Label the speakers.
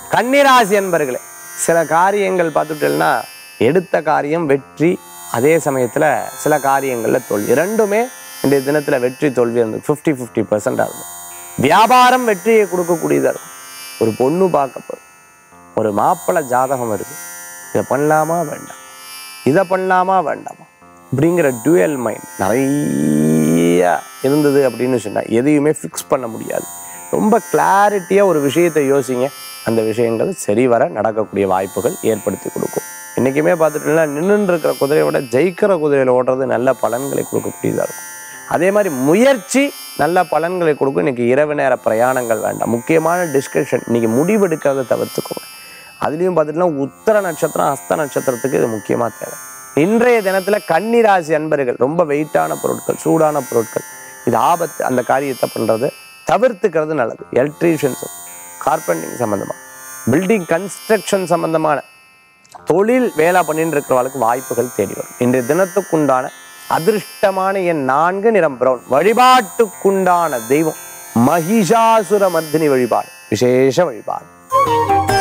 Speaker 1: கன்னிராசி என்பர்களே சில காரியங்கள் பார்த்துட்டேன்னா எடுத்த காரியம் வெற்றி அதே சமயத்தில் சில காரியங்களில் தோல்வி ரெண்டுமே இன்றைய தினத்தில் வெற்றி தோல்வி இருந்து ஃபிஃப்டி ஃபிஃப்டி பர்சன்டாக இருக்கும் வியாபாரம் வெற்றியை கொடுக்கக்கூடியதாக இருக்கும் ஒரு பொண்ணு பார்க்க போகுது ஒரு மாப்பிள்ளை ஜாதகம் வருது இதை பண்ணலாமா வேண்டாம் இதை பண்ணலாமா வேண்டாமா அப்படிங்கிற டுவெல் மைண்ட் நிறைய இருந்தது அப்படின்னு சொன்னால் எதையுமே ஃபிக்ஸ் பண்ண முடியாது ரொம்ப கிளாரிட்டியாக ஒரு விஷயத்தை யோசிங்க அந்த விஷயங்கள் சரிவர நடக்கக்கூடிய வாய்ப்புகள் ஏற்படுத்தி கொடுக்கும் என்றைக்குமே பார்த்துட்டோம்னா நின்றுட்டு இருக்கிற குதிரையை விட ஜெயிக்கிற குதிரையில் ஓடுறது நல்ல பலன்களை கொடுக்கக்கூடியதாக இருக்கும் அதே மாதிரி முயற்சி நல்ல பலன்களை கொடுக்கும் இன்னைக்கு இரவு நேர பிரயாணங்கள் வேண்டாம் முக்கியமான டிஸ்கஷன் இன்னைக்கு முடிவெடுக்கிறத தவிர்த்துக்கோங்க அதுலேயும் பார்த்துட்டோம்னா உத்தர நட்சத்திரம் ஹஸ்த நட்சத்திரத்துக்கு இது முக்கியமாக தேவை இன்றைய தினத்தில் கன்னிராசி அன்பர்கள் ரொம்ப வெயிட்டான பொருட்கள் சூடான பொருட்கள் இது ஆபத்து அந்த காரியத்தை பண்ணுறது தவிர்த்துக்கிறது நல்லது எலக்ட்ரீஷியன்ஸ் கார்பெண்டிங் சம்மந்தமாக பில்டிங் கன்ஸ்ட்ரக்ஷன் சம்மந்தமான தொழில் வேலை பண்ணிட்டு இருக்கிறவங்களுக்கு வாய்ப்புகள் தேடி வரும் இன்றைய தினத்துக்குண்டான அதிர்ஷ்டமான என் நான்கு நிறம் பிரவுன் வழிபாட்டுக்குண்டான தெய்வம் மகிஷாசுர மர்தினி வழிபாடு விசேஷ வழிபாடு